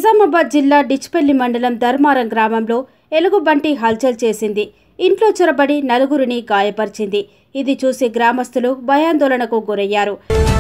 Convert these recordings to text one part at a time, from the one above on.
నిజామాబాద్ జిల్లా డిచ్పల్లి మండలం ధర్మారం గ్రామంలో ఎలుగుబంటి హల్చల్ చేసింది ఇంట్లో చొరబడి నలుగురిని గాయపరిచింది ఇది చూసి గ్రామస్తులు భయాందోళనకు గురయ్యారు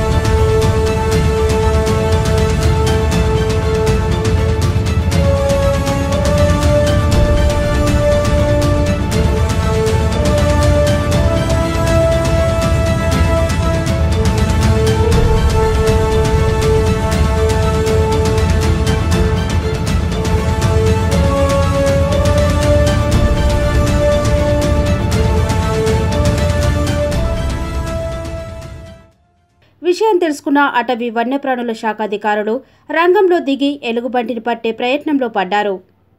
విషయం తెలుసుకున్న అటవీ వన్యప్రాణుల శాఖ అధికారులు రంగంలో దిగి ఎలుగుబంటిని పట్టే ప్రయత్నంలో పడ్డారు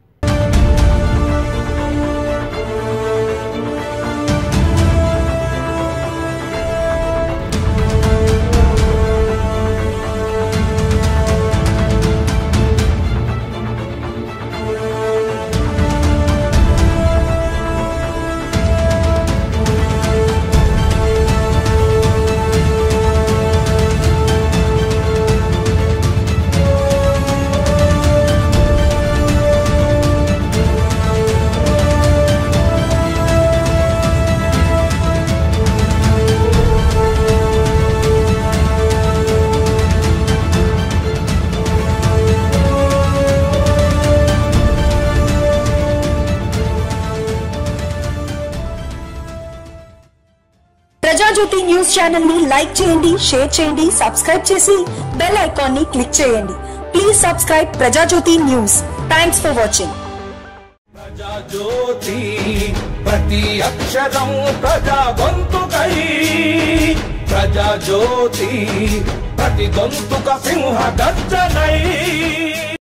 ప్రజాజ్యోతి న్యూస్ ఛానల్ ని లైక్ చేయండి షేర్ చేయండి సబ్స్క్రైబ్ చేసి బెల్ ఐకాన్ ని క్లిక్ చేయండి please subscribe Prajajyothi news thanks for watching Prajajyothi ప్రతి అక్షరం ప్రజా గొంతుకై ప్రజాజ్యోతి ప్రతి గొంతుక సింహ గర్జనై